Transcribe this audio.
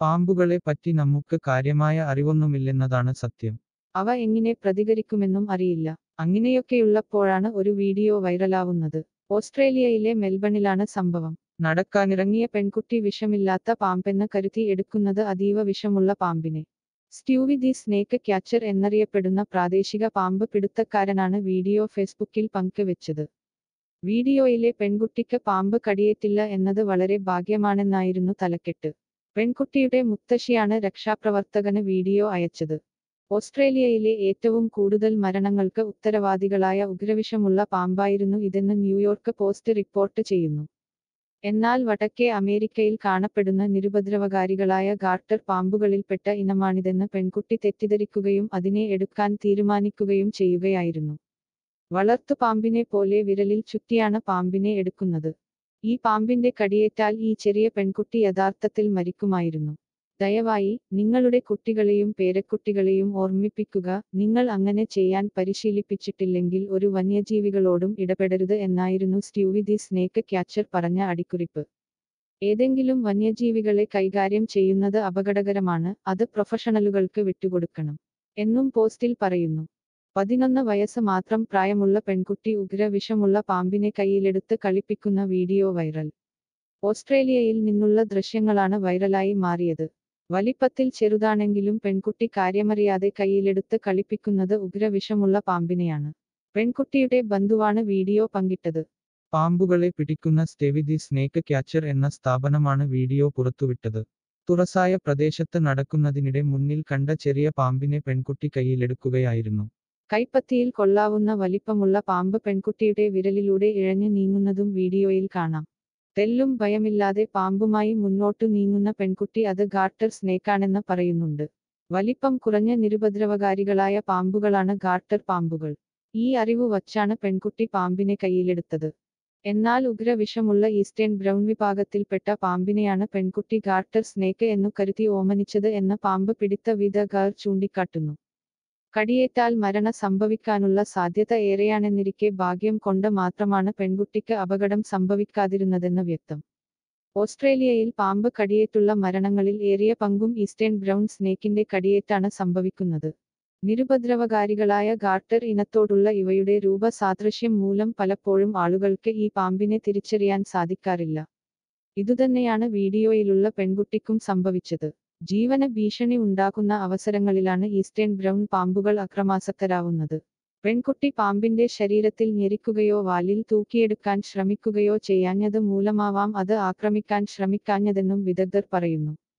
പാമ്പുകളെ പറ്റി നമുക്ക് കാര്യമായ അറിവൊന്നുമില്ലെന്നതാണ് സത്യം അവ എങ്ങനെ പ്രതികരിക്കുമെന്നും അറിയില്ല അങ്ങനെയൊക്കെയുള്ളപ്പോഴാണ് ഒരു വീഡിയോ വൈറലാവുന്നത് ഓസ്ട്രേലിയയിലെ മെൽബണിലാണ് സംഭവം നടക്കാനിറങ്ങിയ പെൺകുട്ടി വിഷമില്ലാത്ത പാമ്പെന്ന് കരുതി എടുക്കുന്നത് അതീവ വിഷമുള്ള പാമ്പിനെ സ്റ്റ്യൂവി ദി സ്നേക്ക് ക്യാച്ചർ എന്നറിയപ്പെടുന്ന പ്രാദേശിക പാമ്പ് പിടുത്തക്കാരനാണ് വീഡിയോ ഫേസ്ബുക്കിൽ പങ്കുവെച്ചത് വീഡിയോയിലെ പെൺകുട്ടിക്ക് പാമ്പ് കടിയേറ്റില്ല എന്നത് വളരെ ഭാഗ്യമാണെന്നായിരുന്നു തലക്കെട്ട് പെൺകുട്ടിയുടെ മുത്തശ്ശിയാണ് രക്ഷാപ്രവർത്തകന് വീഡിയോ അയച്ചത് ഓസ്ട്രേലിയയിലെ ഏറ്റവും കൂടുതൽ മരണങ്ങൾക്ക് ഉത്തരവാദികളായ ഉഗ്രവിഷമുള്ള പാമ്പായിരുന്നു ഇതെന്ന് ന്യൂയോർക്ക് പോസ്റ്റ് റിപ്പോർട്ട് ചെയ്യുന്നു എന്നാൽ വടക്കേ അമേരിക്കയിൽ കാണപ്പെടുന്ന നിരുപദ്രവകാരികളായ ഗാർട്ടർ പാമ്പുകളിൽപ്പെട്ട ഇനമാണിതെന്ന് പെൺകുട്ടി തെറ്റിദ്ധരിക്കുകയും അതിനെ എടുക്കാൻ തീരുമാനിക്കുകയും ചെയ്യുകയായിരുന്നു വളർത്തുപാമ്പിനെ പോലെ വിരലിൽ ചുറ്റിയാണ് പാമ്പിനെ എടുക്കുന്നത് ഈ പാമ്പിന്റെ കടിയേറ്റാൽ ഈ ചെറിയ പെൺകുട്ടി യഥാർത്ഥത്തിൽ മരിക്കുമായിരുന്നു ദയവായി നിങ്ങളുടെ കുട്ടികളെയും പേരക്കുട്ടികളെയും ഓർമ്മിപ്പിക്കുക നിങ്ങൾ അങ്ങനെ ചെയ്യാൻ പരിശീലിപ്പിച്ചിട്ടില്ലെങ്കിൽ ഒരു വന്യജീവികളോടും ഇടപെടരുത് എന്നായിരുന്നു സ്റ്റ്യൂവി ദി സ്നേക്ക് ക്യാച്ചർ പറഞ്ഞ അടിക്കുറിപ്പ് ഏതെങ്കിലും വന്യജീവികളെ കൈകാര്യം ചെയ്യുന്നത് അപകടകരമാണ് അത് പ്രൊഫഷണലുകൾക്ക് വിട്ടുകൊടുക്കണം എന്നും പോസ്റ്റിൽ പറയുന്നു പതിനൊന്ന് വയസ്സ് മാത്രം പ്രായമുള്ള പെൺകുട്ടി ഉഗ്ര വിഷമുള്ള പാമ്പിനെ കയ്യിലെടുത്ത് കളിപ്പിക്കുന്ന വീഡിയോ വൈറൽ ഓസ്ട്രേലിയയിൽ നിന്നുള്ള ദൃശ്യങ്ങളാണ് വൈറലായി മാറിയത് വലിപ്പത്തിൽ ചെറുതാണെങ്കിലും പെൺകുട്ടി കാര്യമറിയാതെ കയ്യിലെടുത്ത് കളിപ്പിക്കുന്നത് ഉഗ്ര വിഷമുള്ള പാമ്പിനെയാണ് പെൺകുട്ടിയുടെ ബന്ധുവാണ് വീഡിയോ പങ്കിട്ടത് പാമ്പുകളെ പിടിക്കുന്ന സ്റ്റെവി ദി സ്നേക്ക് ക്യാച്ചർ എന്ന സ്ഥാപനമാണ് വീഡിയോ പുറത്തുവിട്ടത് തുറസായ പ്രദേശത്ത് നടക്കുന്നതിനിടെ മുന്നിൽ കണ്ട ചെറിയ പാമ്പിനെ പെൺകുട്ടി കയ്യിലെടുക്കുകയായിരുന്നു കൈപ്പത്തിയിൽ കൊള്ളാവുന്ന വലിപ്പമുള്ള പാമ്പ് പെൺകുട്ടിയുടെ വിരലിലൂടെ ഇഴഞ്ഞു നീങ്ങുന്നതും വീഡിയോയിൽ കാണാം തെല്ലും ഭയമില്ലാതെ പാമ്പുമായി മുന്നോട്ടു നീങ്ങുന്ന പെൺകുട്ടി അത് ഗാർട്ടർ സ്നേക്കാണെന്ന് പറയുന്നുണ്ട് വലിപ്പം കുറഞ്ഞ നിരുപദ്രവകാരികളായ പാമ്പുകളാണ് ഗാർട്ടർ പാമ്പുകൾ ഈ അറിവ് വച്ചാണ് പെൺകുട്ടി പാമ്പിനെ കയ്യിലെടുത്തത് എന്നാൽ ഉഗ്രവിഷമുള്ള ഈസ്റ്റേൺ ബ്രൗൺ വിഭാഗത്തിൽപ്പെട്ട പാമ്പിനെയാണ് പെൺകുട്ടി ഗാർട്ടർ സ്നേക്ക് എന്നു കരുതി ഓമനിച്ചത് എന്ന് പാമ്പ് പിടിത്ത വിദഗ്ധർ ചൂണ്ടിക്കാട്ടുന്നു കടിയേറ്റാൽ മരണ സംഭവിക്കാനുള്ള സാധ്യത ഏറെയാണെന്നിരിക്കെ ഭാഗ്യം കൊണ്ട് മാത്രമാണ് പെൺകുട്ടിക്ക് അപകടം സംഭവിക്കാതിരുന്നതെന്ന് വ്യക്തം ഓസ്ട്രേലിയയിൽ പാമ്പ് കടിയേറ്റുള്ള മരണങ്ങളിൽ ഏറിയ പങ്കും ഈസ്റ്റേൺ ബ്രൗൺ സ്നേക്കിന്റെ കടിയേറ്റാണ് സംഭവിക്കുന്നത് നിരുപദ്രവകാരികളായ ഗാർട്ടർ ഇനത്തോടുള്ള ഇവയുടെ രൂപസാദൃശ്യം മൂലം പലപ്പോഴും ആളുകൾക്ക് ഈ പാമ്പിനെ തിരിച്ചറിയാൻ സാധിക്കാറില്ല ഇതുതന്നെയാണ് വീഡിയോയിലുള്ള പെൺകുട്ടിക്കും സംഭവിച്ചത് ജീവന ഭീഷണി ഉണ്ടാക്കുന്ന അവസരങ്ങളിലാണ് ഈസ്റ്റേൺ ബ്രൗൺ പാമ്പുകൾ അക്രമാസക്തരാവുന്നത് പെൺകുട്ടി പാമ്പിന്റെ ശരീരത്തിൽ ഞെരിക്കുകയോ വാലിൽ തൂക്കിയെടുക്കാൻ ശ്രമിക്കുകയോ ചെയ്യാഞ്ഞത് മൂലമാവാം അത് ആക്രമിക്കാൻ ശ്രമിക്കാഞ്ഞതെന്നും വിദഗ്ധർ പറയുന്നു